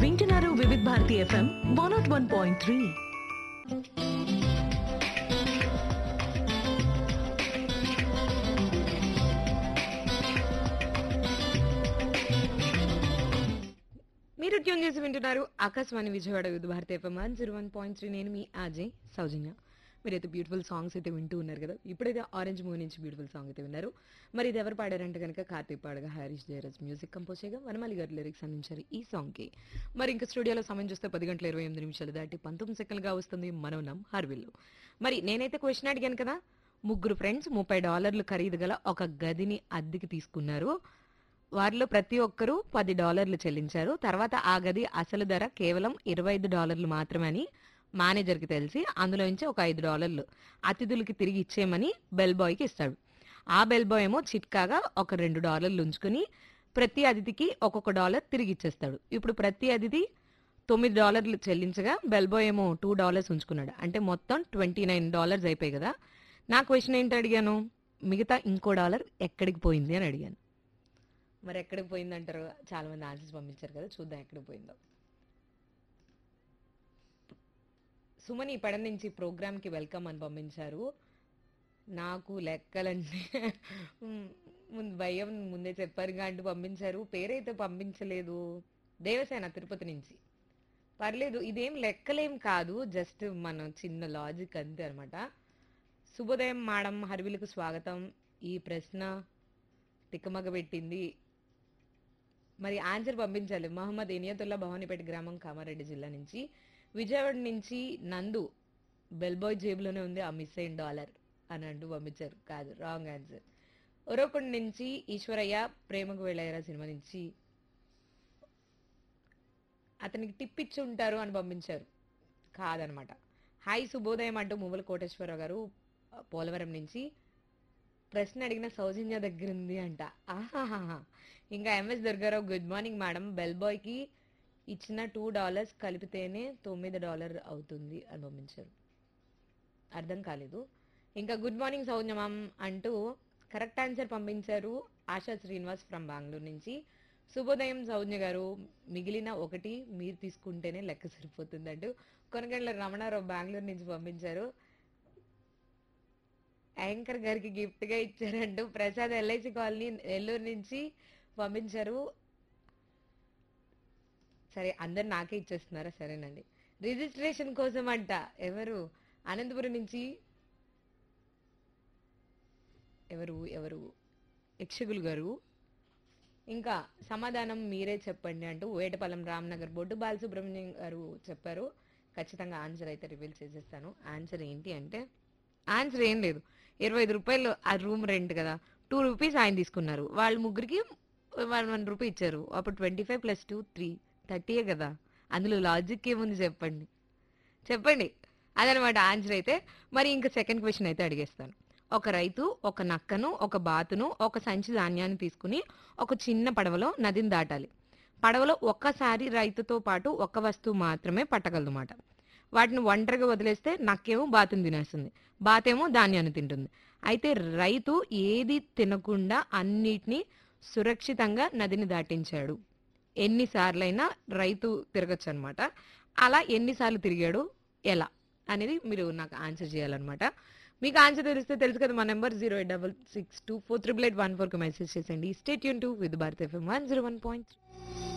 వింటున్నారు Vividh Bharati FM one nought one point three మీరు tune చేసి వింటున్నారు Akashvani Vijayawada Vividh Bharati FM one zero one point three నేను మీ అజయ్ సౌజన్య మీరైతే బ్యూటిఫుల్ సాంగ్స్ అయితే వింటూ ఉన్నారు కదా ఇప్పుడైతే ఆరెంజ్ మూవీ నుంచి బ్యూటిఫుల్ సాంగ్ అయితే విన్నారు మరి ఇది ఎవరు పాడారంటే కనుక కార్తీక్ పాడగా హరీష్ జయరాజ్ మ్యూజిక్ కంపోజ్ చేయగా వనమాలి గారు లిరిక్స్ అందించారు ఈ సాంగ్కి మరి ఇంకా స్టూడియోలో సమయం చూస్తే పది గంటల ఇరవై ఎనిమిది నిమిషాలు దాటి పంతొమ్మిది సెకండ్గా వస్తుంది మనం నమ్ హర్విల్లు మరి నేనైతే క్వశ్చన్ అడిగాను కదా ముగ్గురు ఫ్రెండ్స్ ముప్పై డాలర్లు ఖరీదు గల ఒక గదిని అద్దెకి తీసుకున్నారు వారిలో ప్రతి ఒక్కరూ పది డాలర్లు చెల్లించారు తర్వాత ఆ గది అసలు ధర కేవలం ఇరవై ఐదు డాలర్లు మాత్రమే అని మేనేజర్కి తెలిసి అందులో నుంచి ఒక ఐదు డాలర్లు అతిథులకి తిరిగి ఇచ్చేయమని బెల్ బాయ్కి ఇస్తాడు ఆ బెల్ బాయ్ ఏమో చిట్కాగా ఒక రెండు డాలర్లు ఉంచుకుని ప్రతి అతిథికి ఒక్కొక్క డాలర్ తిరిగి ఇచ్చేస్తాడు ఇప్పుడు ప్రతి అతిథి తొమ్మిది డాలర్లు చెల్లించగా బెల్ బాయ్ ఏమో టూ డాలర్స్ ఉంచుకున్నాడు అంటే మొత్తం ట్వంటీ నైన్ డాలర్స్ అయిపోయాయి కదా నా క్వశ్చన్ ఏంటి అడిగాను మిగతా ఇంకో డాలర్ ఎక్కడికి పోయింది అని అడిగాను మరి ఎక్కడికి పోయిందంటారు చాలా మంది ఆన్సర్స్ పంపించారు కదా చూద్దాం ఎక్కడికి పోయిందో సుమని పడ నుంచి ప్రోగ్రామ్కి వెల్కమ్ అని పంపించారు నాకు లెక్కలంటే మ్, ముందు భయం ముందే చెప్పారుగా అంటూ పంపించారు పేరైతే పంపించలేదు దేవసేన తిరుపతి నుంచి పర్లేదు ఇదేం లెక్కలేం కాదు జస్ట్ మన చిన్న లాజిక్ అంతే అనమాట శుభోదయం మేడం హర్విలకు స్వాగతం ఈ ప్రశ్న తిక్కమగ పెట్టింది మరి ఆన్సర్ పంపించాలి మహమ్మద్ ఇనియతుల్లా భవానీపేట గ్రామం కామారెడ్డి జిల్లా నుంచి విజయవాడ నుంచి నందు బెల్బాయ్ జేబులోనే ఉంది ఆ మిస్ అయిన డాలర్ అని అంటూ పంపించారు కాదు రాంగ్ ఆన్సర్ ఒరొకటి నుంచి ఈశ్వరయ్య ప్రేమకు వెళ్ళారా సినిమా నుంచి అతనికి టిప్ ఇచ్చి ఉంటారు అని పంపించారు కాదనమాట హాయ్ శుభోదయం అంటూ మువ్వల కోటేశ్వరరావు గారు ఆ, పోలవరం నుంచి ప్రశ్న అడిగిన సౌజన్య దగ్గర ఉంది అంట ఆహాహా ఇంకా MS Durgarao good morning madam bell బాయ్కి ఇచ్చిన టూ డాలర్స్ కలిపితేనే తొమ్మిది డాలర్ అవుతుంది అని పంపించారు అర్థం కాలేదు ఇంకా గుడ్ మార్నింగ్ సౌజన్య మ్యామ్ అంటూ కరెక్ట్ ఆన్సర్ పంపించారు ఆశా శ్రీనివాస్ ఫ్రమ్ బెంగళూరు నుంచి శుభోదయం సౌజ్ఞ గారు మిగిలిన ఒకటి మీరు తీసుకుంటేనే లెక్క సరిపోతుంది అంటూ కొనగండ్ల రమణారావు బెంగళూరు నుంచి పంపించారు యాంకర్ గారికి గిఫ్ట్ గా ఇచ్చారంటూ ప్రసాద్ ఎల్ఐసి కాలనీ నెల్లూరు నుంచి పంపించారు సరే అందరు నాకే ఇచ్చేస్తున్నారా సరేనండి రిజిస్ట్రేషన్ కోసం అంట ఎవరు అనంతపురం నుంచి ఎవరు ఎవరు యక్షగులు గారు ఇంకా సమాధానం మీరే చెప్పండి అంటూ వేటపాలెం రామ్నగర్ బోర్డు బాలసుబ్రహ్మణ్యం గారు చెప్పారు ఖచ్చితంగా ఆన్సర్ అయితే రివీల్ చేసేస్తాను ఆన్సర్ ఏంటి అంటే ఆన్సర్ ఏం లేదు ఇరవై ఐదు రూపాయలు ఆ రూమ్ రెంట్ కదా టూ రూపీస్ ఆయన తీసుకున్నారు వాళ్ళ ముగ్గురికి వన్ వన్ రూపీ ఇచ్చారు అప్పుడు twenty five plus two three థర్టీయే కదా అందులో లాజిక్ ఏముంది చెప్పండి చెప్పండి అదనమాట ఆన్సర్ అయితే మరి ఇంకా సెకండ్ క్వశ్చన్ అయితే అడిగేస్తాను ఒక రైతు ఒక నక్కను ఒక బాతును ఒక సంచి ధాన్యాన్ని తీసుకుని ఒక చిన్న పడవలో నదిని దాటాలి పడవలో ఒక్కసారి రైతుతో పాటు ఒక్క వస్తువు మాత్రమే పట్టగలదన్నమాట వాటిని ఒంటరిగా వదిలేస్తే నక్కేమో బాతుని తినేస్తుంది బాతేమో ధాన్యాన్ని తింటుంది అయితే రైతు ఏది తినకుండా అన్నిటినీ సురక్షితంగా నదిని దాటించాడు ఎన్నిసార్లైనా రైతు తిరగచ్చు అనమాట అలా ఎన్నిసార్లు తిరిగాడు ఎలా అనేది మీరు నాకు ఆన్సర్ చేయాలన్నమాట మీకు ఆన్సర్ తెలిస్తే తెలుసు కదా మా number zero eight double six two four triple eight one ఫోర్కి మెసేజ్ చేసేయండి స్టేట్ యూన్ to with Bharat FM one zero one point